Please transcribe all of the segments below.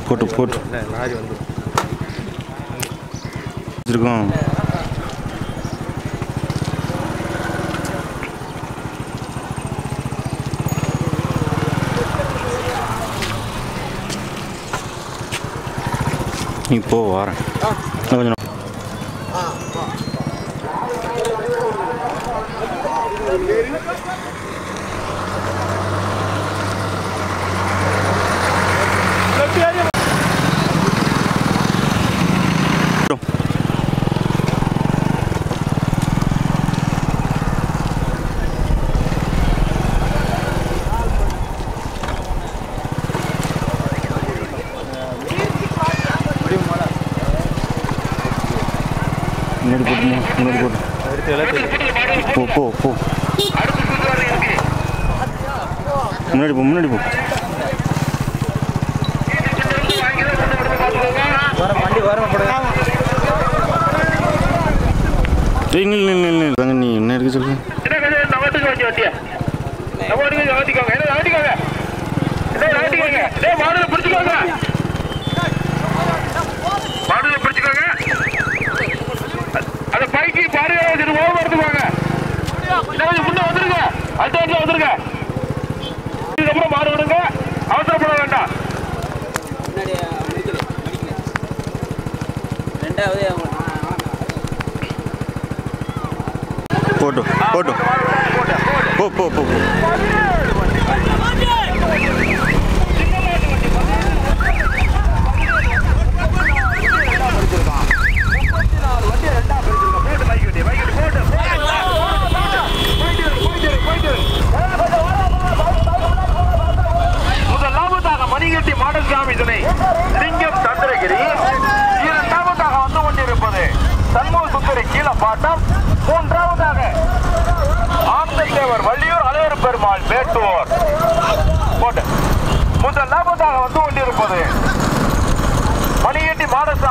போட்டு போட்டு லாரி வந்து வச்சிருக்கோம் இப்போ வரேன் இன்னும் கொஞ்சம் நேரம். முன்னாடி போட்டு முன்னாடி போட்டு எடுத்து எல்லாத்தையும் போ போ போ முன்னாடி போ முன்னாடி போ வண்டி வரணும் போடுங்க ஏய் நில் நில் நில் நில் தாங்க நீ என்ன இருக்கு சொல்லு என்ன கொஞ்சம் நகர்த்துக்கு வச்சு வண்டிய நம்ம வண்டிக்கு நகர்த்திக்கோங்க என்ன நகர்த்திக்கோங்க என்ன நகர்த்திக்கோங்க டேய் மாடுல பிடிச்சுக்கோங்க மாடுல பிடிச்சுக்கோங்க அந்த பைக்கு பாருங்க வச்சுட்டு ஓவர் எடுத்துக்கோங்க இன்னும் கொஞ்சம் முன்ன வந்துருங்க அடுத்த இடத்துல வந்துருங்க இதுக்கப்புறம் மாடு விடுங்க அவசரப்பட வேண்டாம் ரெண்டாவது போட்டு போட்டு போ போ போ போ முதலாவதாக மணிகட்டி மாடசாமி துணை லிங்கம் சந்திரகிரி இரண்டாவதாக வந்து கொண்டிருப்பது சண்முக சுந்தரி கீழப்பாட்டம் மூன்றாவதாக ஆந்தேவர் வள்ளியூர் அலையர் பெருமாள் மேட்டூர் போட்டு முதலாவதாக வந்து கொண்டிருப்பது மணிகட்டி மாடசா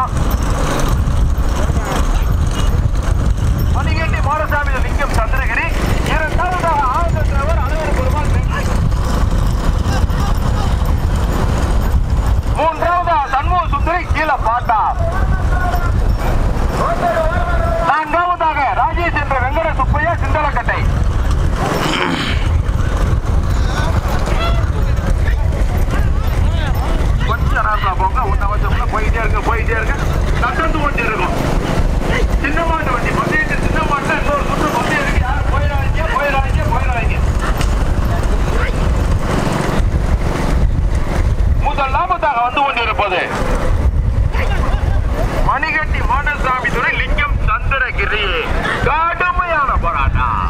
மணிகட்டி மாடசாமி லிங்கம் சந்திரகிரி இரண்டாவதாக ஆந்தேவர் அலையர் பெருமாள் மேட்டூர் மூன்றாவது சண்முக சுந்தரி கீழே பாட்டா நான்காவதாக ராஜேஷ் என்ற வெங்கட சுப்பையா சிந்தலக்கட்டை கொஞ்சம் நேரம் போங்க ஒன்றை வச்சோம்னா போயிட்டே இருக்கு போயிட்டே இருக்கு நடந்து கொண்டு இருக்கும் சின்ன மாட்டு வண்டி பந்தயத்து சின்ன மாட்டு இன்னொரு சுற்று பந்தயம் இருக்கு யாரும் போயிடாதீங்க போயிடாதீங்க போயிடாதீங்க முதலாவதாக வந்து கொண்டிருப்பது மணிகட்டி மாடசாமி துறை லிங்கம் சந்திரகிரி கடுமையான போராட்டம்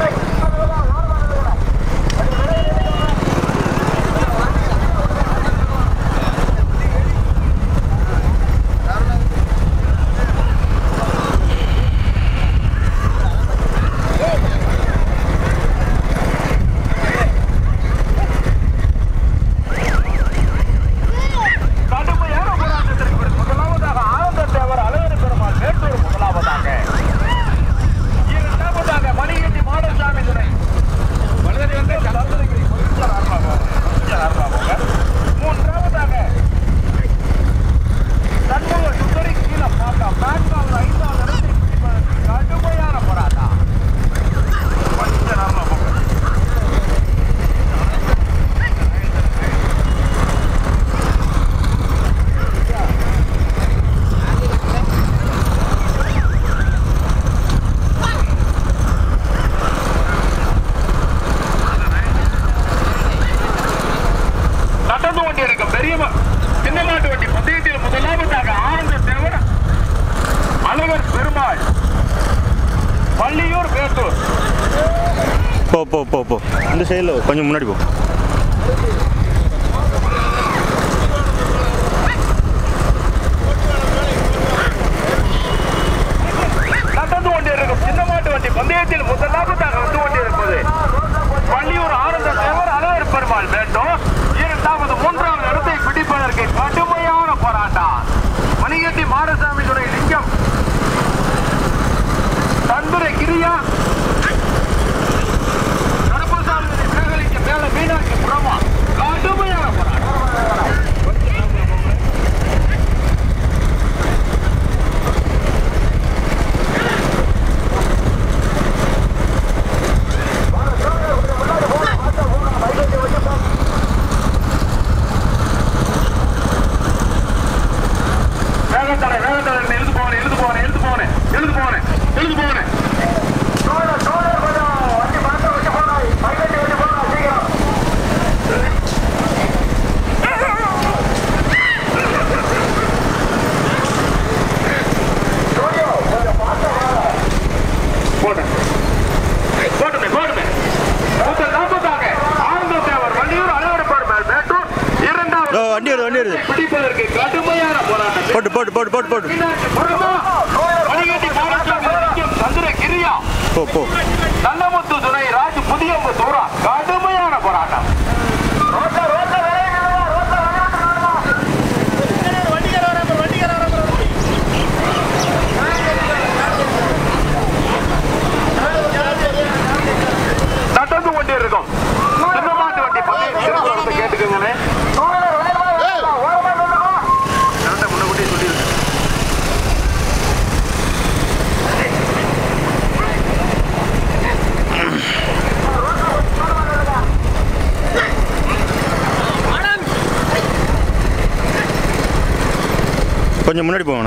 கடுமையான போராட்டத்திற்கு பிறகு முதலாவதாக ஆனந்த தேவர் அழகர் பெருமாள் மேட்டூர் முதலாவதாக இரண்டாவதாக மணிகண்டி மாடசாமி துணை வலது வந்து சந்திரகிரி கொஞ்சம் நேரமா போங்க. கொஞ்சம் நேரமா போங்க. மூன்றாவதாக சண்முக சுந்தரி கீழே பாட்டா பேங்காவில் ஐந்தாவது இடத்தை பிடிப்பதற்கு கடுமையான போராட்டம் கொஞ்சம் நேரமா போங்க நடந்து கொண்டிருக்கும் பெரிய ம- சின்ன மாட்டு வண்டி பந்தயத்தில் முதலாவதாக ஆனந்த தேவர் அழகர் பெருமாள் பள்ளியூர் வேட்டூர் போ போ போ போ இந்த சைடில் கொஞ்சம் முன்னாடி போ நடந்து கொண்டிருக்கும் சின்ன மாட்டு வண்டி பந்தயத்தில் முதலாவதாக வந்து கொண்டிருப்பது பள்ளியூர் ஆனந்த தேவர் அழகர் பெருமாள் வேண்டும் இரண்டாவது மூன்றாவது இடத்தை பிடிப்பதற்கு கடுமையான போராட்டம் மணிகட்டி மாடசாமி துறை லிங்கம் தந்துரை கிரியா கருப்பசாமி மேகலிங்க மேல மீனாட்சி புறமா கடுமையான போராட்டம் போட்டு போட்டு போட்டு போட்டு போட்டு மணிகண்டி மாவட்டம் சந்திர கிரியா போ போ நல்லமுத்து துணை ராஜ் புதிய தூரம் கடுமையான போராட்டம் நடந்து கொண்டிருக்கும் சின்னமாட்டு வண்டி பந்தயம் திருப்பரத்தை கேட்டுக்கோங்களே கரெக்டா முன்னக்கூட்டியே சொல்லிருக்கேன் கொஞ்சம் முன்னாடி போங்கண்ணா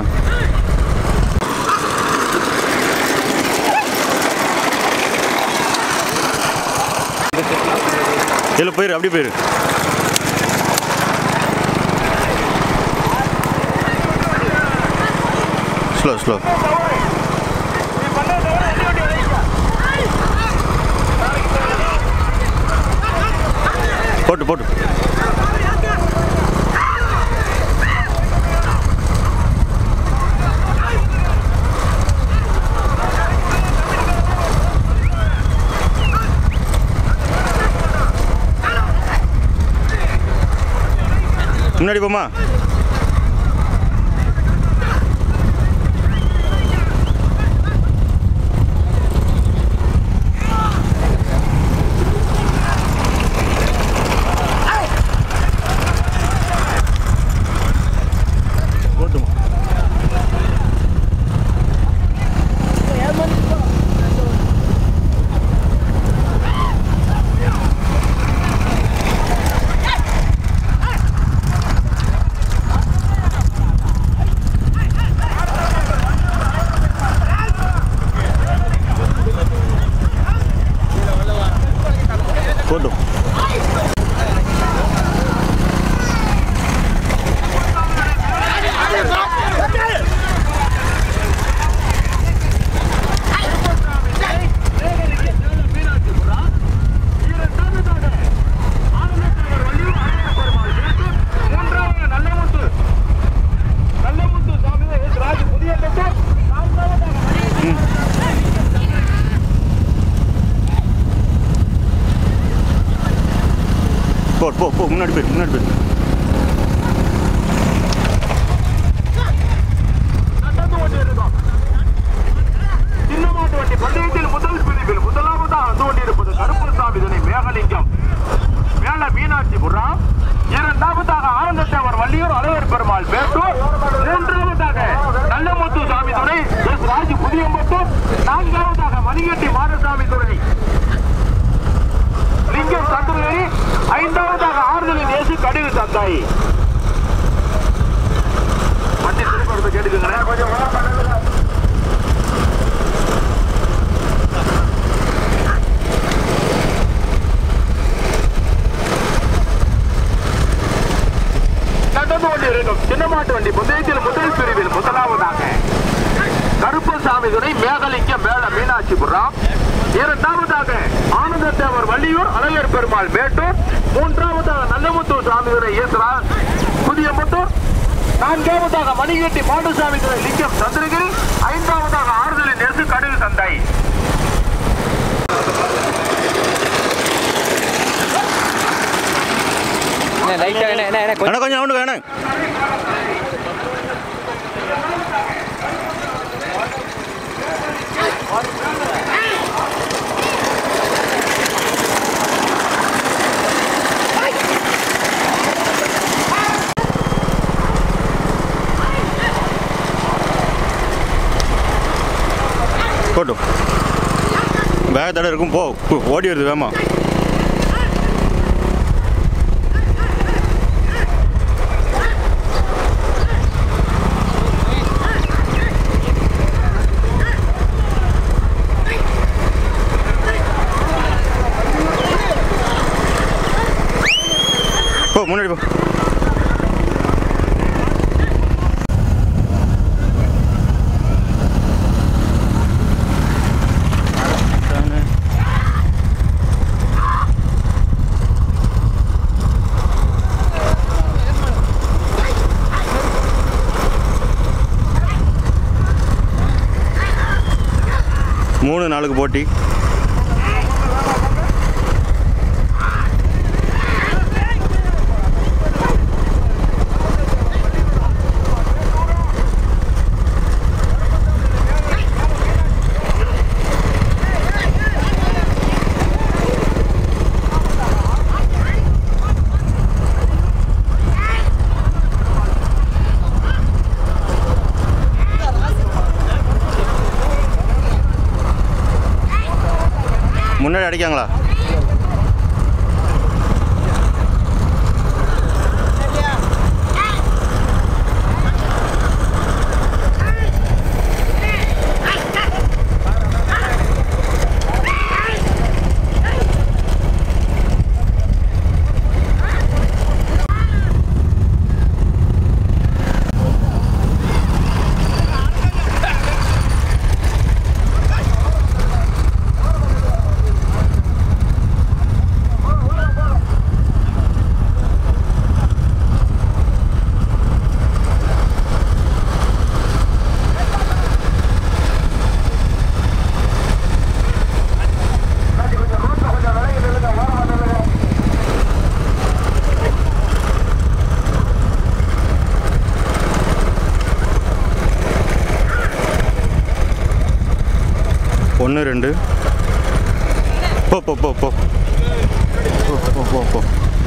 இதில் போயிரு அப்படி போயிரு ஸ்லோ ஸ்லோ போட்டு போட்டு முன்னாடி போமா போட்டுமா போட்டும் மூன்றாவது நல்லமுத்து நல்லமுத்து சாமி ராஜ் புதிய போ போ போ முன்னாடி போயிரு முன்னாடி போயிரு நடந்து கொண்டிருக்கும் சின்னமாட்டு வண்டி பந்தயத்தில் முதல் பிரிவில் முதலாவதாக வந்து கொண்டிருப்பது கருப்பசாமி துணை மேகலிங்கம் மேல மீனாட்சிபுரம் இரண்டாவதாக ஆனந்தத்தேவர் வள்ளியூர் அழகர் பெருமாள் மேட்டூர் மூன்றாவதாக நல்லமுத்து சாமி துணை எஸ் ராஜ் புதியம்பத்தூர் நான்காவதாக மணிகட்டி மாரசாமி துணை லிங்கம் சந்திரகிரி ஐந்தாவதாக ஆறுதலின் நேசு கடுகு தந்தாய் வண்டி திருப்பி கேட்டுக்கோங்களேன் கொஞ்சம் நடந்து கொண்டிருக்கும் சின்னமாட்டு வண்டி பந்தயத்தில் முதல் பிரிவில் முதலாவதாக கருப்பசாமி துணை மேகலிங்கம் மேல மீனாட்சிபுரம் இரண்டாவதாக ஆனந்தத்தேவர் வள்ளியூர் அழகர் பெருமாள் மேட்டூர் மூன்றாவதாக நல்லமுத்தூர் சாமி துணை ஈஸ்வரா புதியமுத்தூர் நான்காவதாக மணிகட்டி மாட்டுசாமி துணை லிங்கம் சந்திரகிரி ஐந்தாவதாக ஆறுதலின் நெசு கடுகு சந்தை லைட்டா என்ன என்ன என்ன கொஞ்சம் அண்ணா கொஞ்சம் அவனுக்கு வேணாம் போட்டும் பேக் தடை இருக்கும் போ போ, ஓடி வருது வேமா போ முன்னாடி போ மூணு நாளுக்கு போட்டி முன்னாடி அடிக்காங்களா ஒன்று ரெண்டு போ போ போ போ போ போ போ போ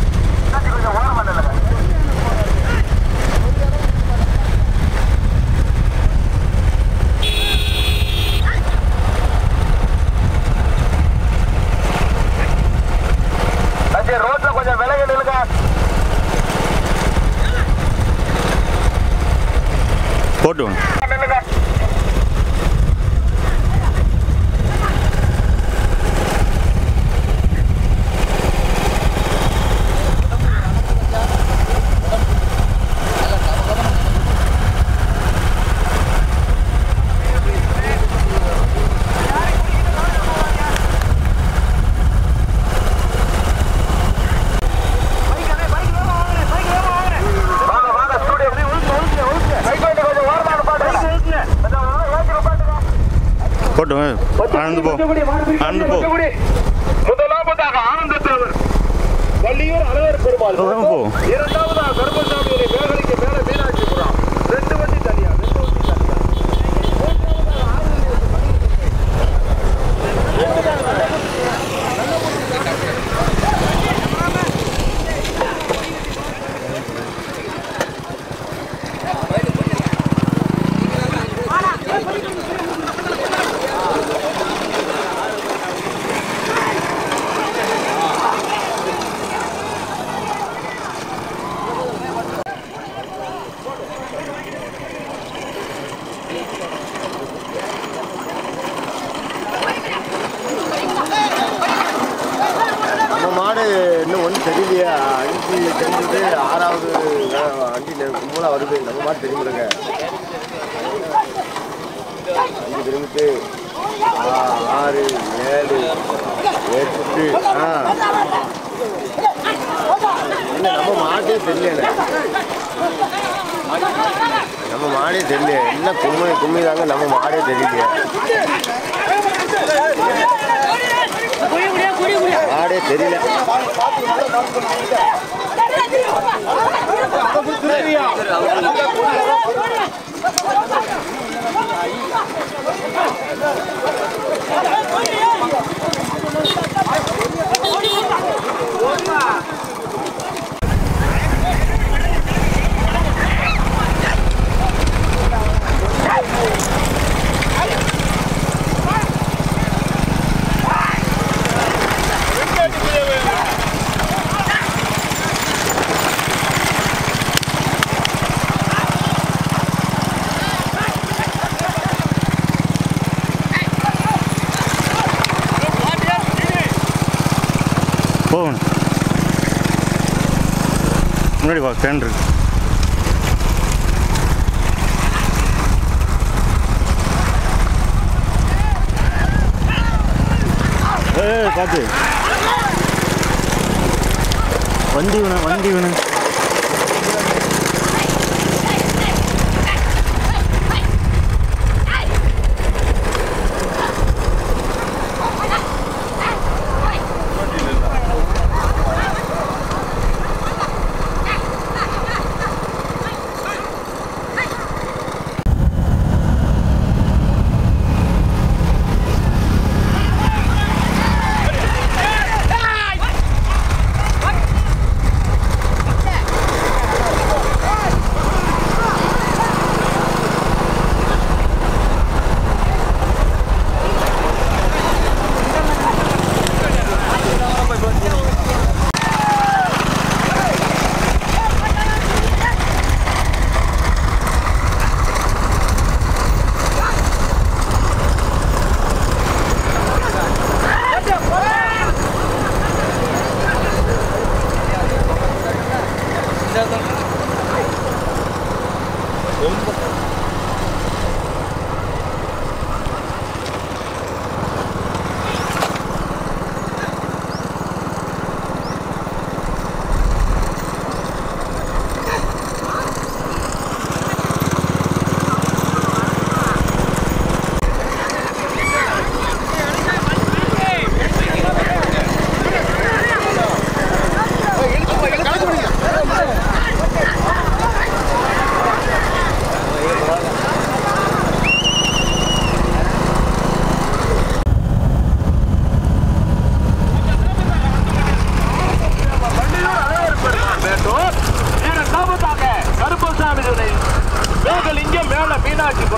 தம்பி ரோட்ல கொஞ்சம் விலகி நில்லுங்க போட்டு வாங்க நில்லுங்க வாங்க வாங்க ஸ்டூடியோ பைக் வந்து கொஞ்சம் ஓரமா நிப்பாட்டுங்க கொஞ்சம் ஏத்தி நிப்பாட்டுங்க போட்டு வாங்க. ஆனந்து போ ஆனந்து போ முதலாவதாக ஆனந்த தேவர் வள்ளியூர் அழகர் பெருமாள் போ, போ. இரண்டாவதாக கருப்பசாமி மேகலைக்கு மேல மீனாட்சிபுரம் ரெண்டு வண்டி தனியா ரெண்டு வண்டி தனியா நம்ம மாடு இன்னும் ஒன்றும் தெரியலையே அஞ்சு தெரிஞ்சது ஆறாவது அஹ், அஞ்சு மூணாக வருது நம்ம மாடு தெரியுமில்லைங்க அஞ்சு தெரிஞ்சுட்டு ஆறு ஏழு எட்டு ஆ இல்லை நம்ம மாட்டே தெரியல நம்ம மாடே தெரியல என்ன கும்மி கும்மி தாங்க நம்ம மாடே தெரியலையே மாடே தெரியல போகணும் முன்னாடி வா ஸ்டாண்ட் இருக்கு ஏய் பார்த்து வண்டி வேணும் வண்டி வேணும்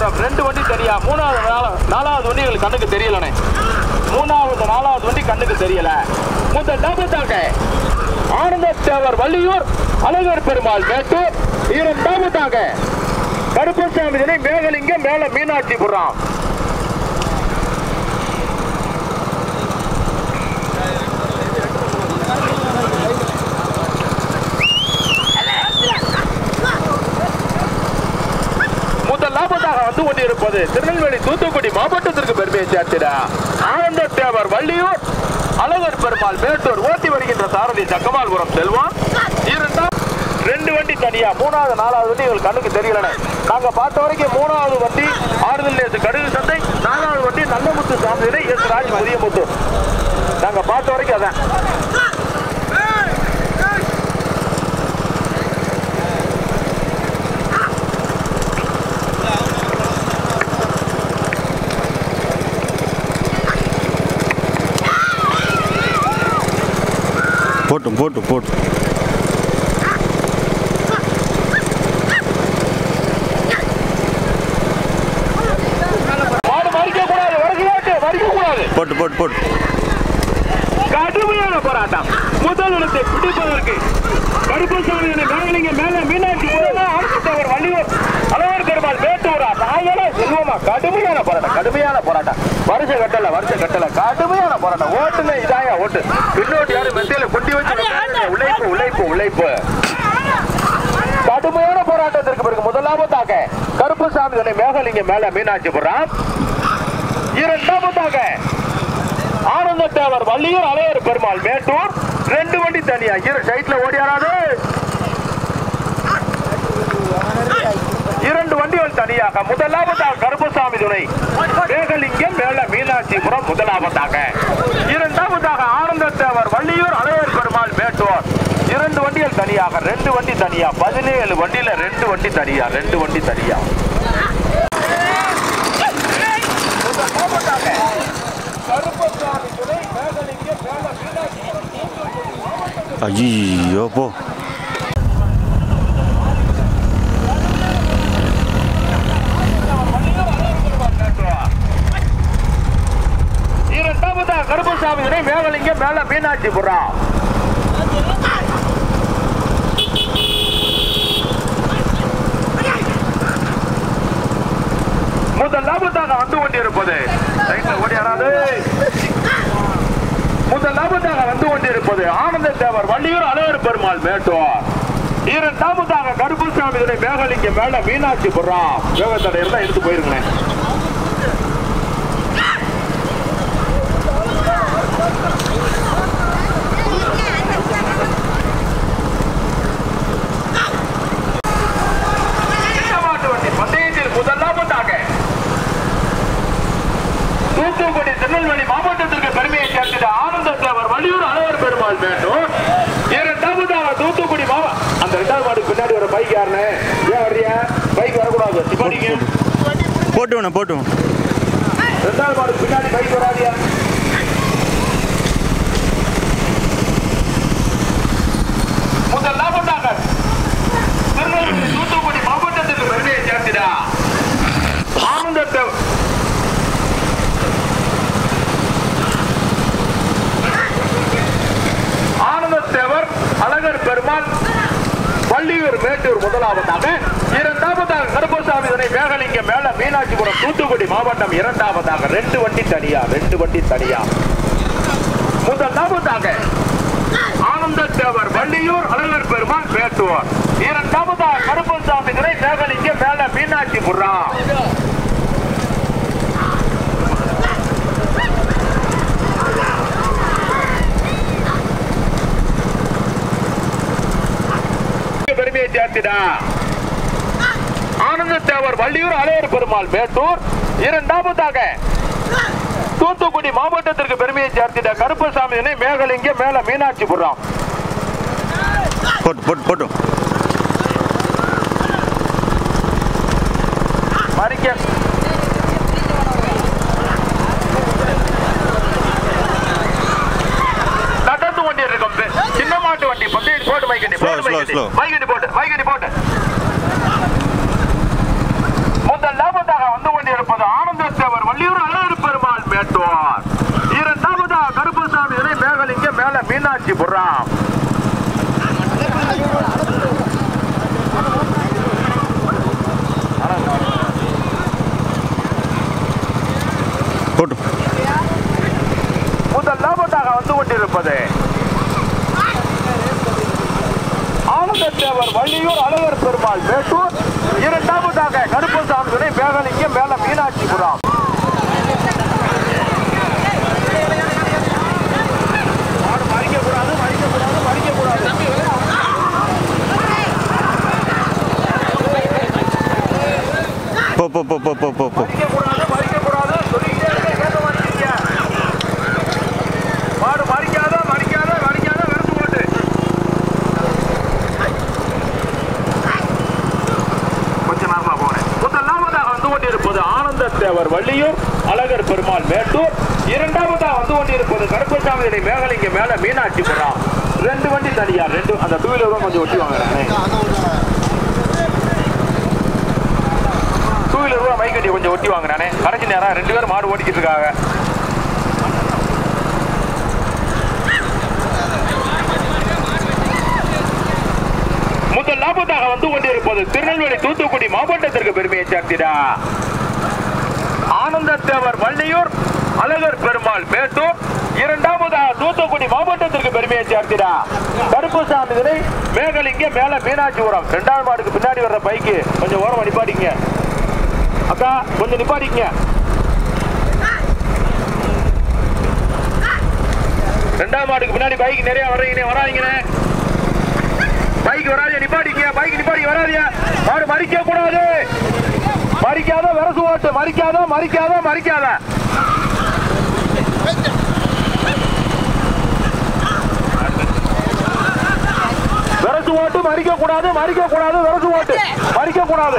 மீனாட்சிபுரம் ரெண்டு வண்டி சரியா மூணாவது நாலா- நாலாவது வண்டி எங்களுக்கு கண்ணுக்கு தெரியலண்ணே மூணாவது நாலாவது வண்டி கண்ணுக்கு தெரியல முதலாவதாக ஆனந்த தேவர் வள்ளியூர் அழகர் பெருமாள் மேட்டூர் இரண்டாவதாக கருப்பசாமி தினை மேகலிங்கம் மேல மீனாட்சிபுரம் முதலாவதாக வந்து கொண்டிருப்பது திருநெல்வேலி தூத்துக்குடி மாவட்டத்திற்கு பெருமையை சேர்த்திட ஆனந்த தேவர் வள்ளியூர் அழகர் பெருமாள் மேட்டூர் ஓட்டி வருகின்ற சாரதி தக்கமால்புரம் செல்வம் இரண்டாம் ரெண்டு வண்டி தனியா மூணாவது நாலாவது வண்டி எங்களுக்கு கண்ணுக்கு தெரியலண்ணே நாங்க பார்த்த வரைக்கும் மூணாவது வண்டி ஆறுதல் நேசு கடுகு சந்தை நாலாவது வண்டி நல்லமுத்து சாமி எஸ் ராஜ் முத்து நாங்க பார்த்த வரைக்கும் அதான் போட்டும் போட்டும் போட்டும் மாடு மறிக்க கூடாது வரக்கூடாது மறிக்க கூடாது போட்டு போட்டு போட்டு கடுமையான போராட்டம் முதல் இடத்தை பிடிப்பதற்கு கருப்பசாமி மேலிங்க மேல மீனாட்சி அரசுத்தவர் வள்ளியூர் அலவர் பெருமாள் மேட்டூரா நாயனே செல்வமா கடுமையான போராட்டம் கடுமையான போராட்டம் வருஷ கட்டல வருஷ கட்டல கடுமையான போராட்டம் ஓட்டுல இதாயா ஓட்டு பின்னோட்டு யாரும் மெத்தையில கொட்டி வச்சு நிக்காதீங்க. உழைப்பு உழைப்பு உழைப்பு கடுமையான போராட்டத்திற்கு பிறகு முதலாவதாக கருப்புசாமி மேகலிங்க மேல மீனாட்சிபுரம் இரண்டாவதாக ஆனந்த தேவர் வள்ளியூர் அலையர் பெருமாள் மேட்டூர் ரெண்டு வண்டி தனியா இரு சைட்ல ஓடியாராது இரண்டு வண்டிகள் தனியாக முதலாவதாக கருப்பசாமி துணை மேகலிங்கம் மேல மீனாட்சிபுரம் முதலாவதாக இரண்டாவதாக ஆனந்த தேவர் வள்ளியூர் அலையர் பெருமாள் மேட்டூர் இரண்டு வண்டிகள் தனியாக ரெண்டு வண்டி தனியா பதினேழு வண்டியில ரெண்டு வண்டி தனியா ரெண்டு வண்டி தனியா கருப்பசாமி துணை மேகலிங்கம் மேல மீனாட்சிபுரம் ஐயோ போ இரண்டாவதா கருப்பசாமி துணை மேகலிங்கம் மேல மீனாட்சிபுரம் முதலாவதாக வந்து கொண்டிருப்பது ரைட்ல ஓடியாராது முதலாவதாக வந்து கொண்டிருப்பது ஆனந்த தேவர் வள்ளியூர் அலையர் பெருமாள் மேட்டோர் இரண்டாவதாக கருப்புசாமி துணை மேகலிங்கம் மேல மீனாட்சிபுரம் வேகத்தடை இருந்தா எடுத்து போயிருங்களேன் சின்னமாட்டு வண்டி பந்தயத்தில் முதலாவதாக தூத்துக்குடி திருநெல்வேலி மாவட்டத்திற்கு பெருமையை சேர்த்திட ஆனந்த தேவர் வள்ளியூர் அழகர் பெருமாள் வேண்டும் இரண்டாவதாக தூத்துக்குடி மாவ அந்த ரெண்டாவது மாடு பின்னாடி ஒரு பைக் யாருன்னு ஏன் வர்றியா பைக் வரக்கூடாது இப்படிங்க போட்டு வேணா போட்டு வேணா. ரெண்டாவது மாடு பின்னாடி பைக் வராதியா முதலாவதாக திருநெல்வேலி தூத்துக்குடி மாவட்டத்திற்கு பெருமையை சேர்த்திட ஆனந்த தேவர் ஆனந்தத்தேவர் அழகர் பெருமாள் வள்ளியூர் மேட்டூர் முதலாவதாக இரண்டாவதாக கருப்பசாமி துணை மேகலிங்கம் மேல மீனாட்சிபுரம் தூத்துக்குடி மாவட்டம் இரண்டாவதாக ரெண்டு வண்டி தனியா ரெண்டு வண்டி தனியா முதலாவதாக ஆனந்தத்தேவர் வள்ளியூர் அழகர் பெருமாள் மேட்டூர் இரண்டாவதாக கருப்பசாமி துணை மேகலிங்கம் மேல மீனாட்சிபுரம் பெருமையை சேர்த்திடா ஆனந்த தேவர் வள்ளியூர் அலையர் பெருமாள் மேட்டூர் இரண்டாவதாக தூத்துக்குடி மாவட்டத்திற்கு பெருமையை சேர்த்திட கருப்பசாமி இணை மேகலிங்க மேல மீனாட்சிபுரம் போட்டு போட்டு போட்டும் மறிக்க நடந்து கொண்டிருக்கும் பெ- சின்ன மாட்டு வண்டி பந்தயம் போட்டு வைக்கண்டி Slow, போட்டு slow, வைக்கண்டி slow. வைக்கண்டி போட்டு வைக்கண்டி போட்டு முதல் லாபத்தாக வந்து இரண்டாவதாக கருப்பசாமி துணை மேகலிங்கம் மேல மீனாட்சிபுரம் மாடு மறிக்கக்கூடாது மறிக்கக்கூடாது மறிக்கக்கூடாது போ போ போ போ போ போ போ மறிக்கக்கூடாது மறிக்கக்கூடாது சொல்லிக்கிட்டே இருக்க கேட்க மாட்டீங்க மாடு மறிக்காத மறிக்காத மறிக்காத விரட்டு போட்டு கொஞ்ச நேரமா போறேன் முதலாவதாக வந்து கொண்டிருப்பது ஆனந்த தேவர் வள்ளியூர் அழகர் பெருமாள் மேட்டூர் இரண்டாவதாக வந்து கொண்டிருப்பது கருப்பசாமி இணை மேகலிங்க மேல மீனாட்சிபுரம் ரெண்டு வண்டி தனியா ரெண்டு அந்த டூ வீலர் கொஞ்சம் ஒட்டி வாங்குறாங்க டூ வீலர் ரூபா மைக் கட்டி கொஞ்சம் ஒட்டி வாங்குறானே கடைசி நேரம் ரெண்டு பேரும் மாடு ஓட்டிக்கிட்டு இருக்காங்க முதல் லாபத்தாக வந்து கொண்டிருப்பது திருநெல்வேலி தூத்துக்குடி மாவட்டத்திற்கு பெருமையை சேர்த்திடா ஆனந்த தேவர் வள்ளியூர் அழகர் பெருமாள் மேட்டூர் இரண்டாவதாக தூத்துக்குடி மாவட்டத்திற்கு பெருமையை சேர்த்திடா கருப்புசாமி திரை மேகலிங்க மேல மீனாட்சிபுரம் இரண்டாவது மாடுக்கு பின்னாடி வர்ற பைக்கு கொஞ்சம் ஓரம் நிப்பாட்டிங்க அக்கா கொஞ்சம் நிப்பாட்டிங்க ரெண்டாவது மாடுக்கு பின்னாடி பைக் நிறைய வர்றீங்க வராதீங்கண்ணே பைக் வராதியா நிப்பாட்டிங்க பைக் நிப்பாட்டி வராதியா மாடு மறிக்க கூடாது மறிக்காத விரசு ஓட்டு மறிக்காத மறிக்காத மறிக்காத விரசு ஓட்டு மறிக்க கூடாது மறிக்க கூடாது விரசு ஓட்டு மறிக்க கூடாது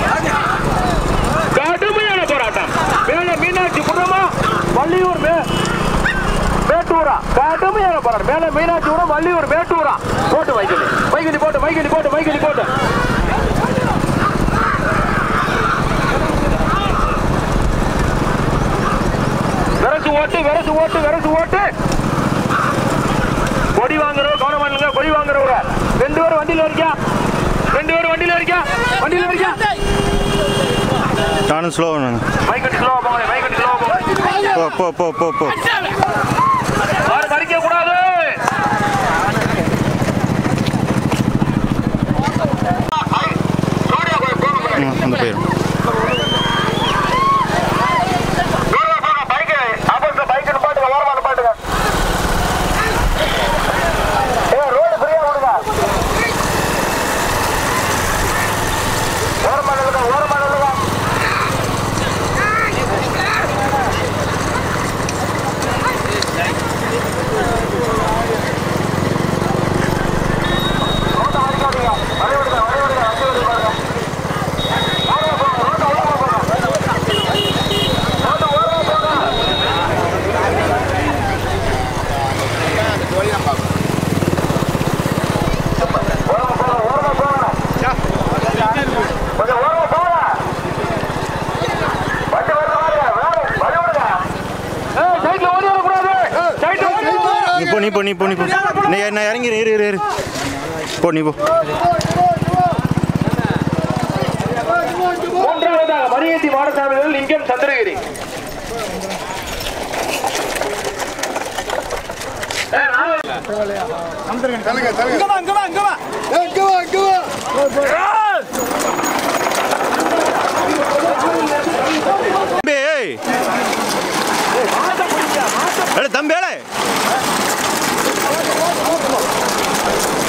கடுமையான போராட்டம் மேல மீனாட்சி புறமா வள்ளியூர் மே மேட்டூரா கடுமையான போராட்டம் மேல மீனாட்சிபுரம் வள்ளியூர் மேட்டூரா போட்டு வைக்கலி வைக்கலி போட்டு வைக்கலி போட்டு வைக்கலி போட்டு விரசு ஓட்டு விரசு ஓட்டு விரசு ஓட்டு கொடி வாங்குறவங்க கவனம் பண்ணுங்க கொடி வாங்குறவங்க ரெண்டு பேரும் வண்டியில இருக்கா ரெண்டு பேரும் வண்டியில இருக்கா வண்டியில இருக்கா நானும் ஸ்லோ மைக் கட்டி ஸ்லோவா போங்க மைக் கட்டி ஸ்லோவா போங்க போ போ போ போ போ யாரும் மறிக்க கூடாது ம் அந்த போயிடும் நீ போ நீ போ நீ போ நீ போ நீ நான் இறங்கிடு இரு இரு இரு போ நீ போ மூன்றாவதாக மணியேந்தி மாடசாமிகள் லிங்கம் சந்திரகிரி தம்பி ஏய் ஏலே, தம்பி ஏலே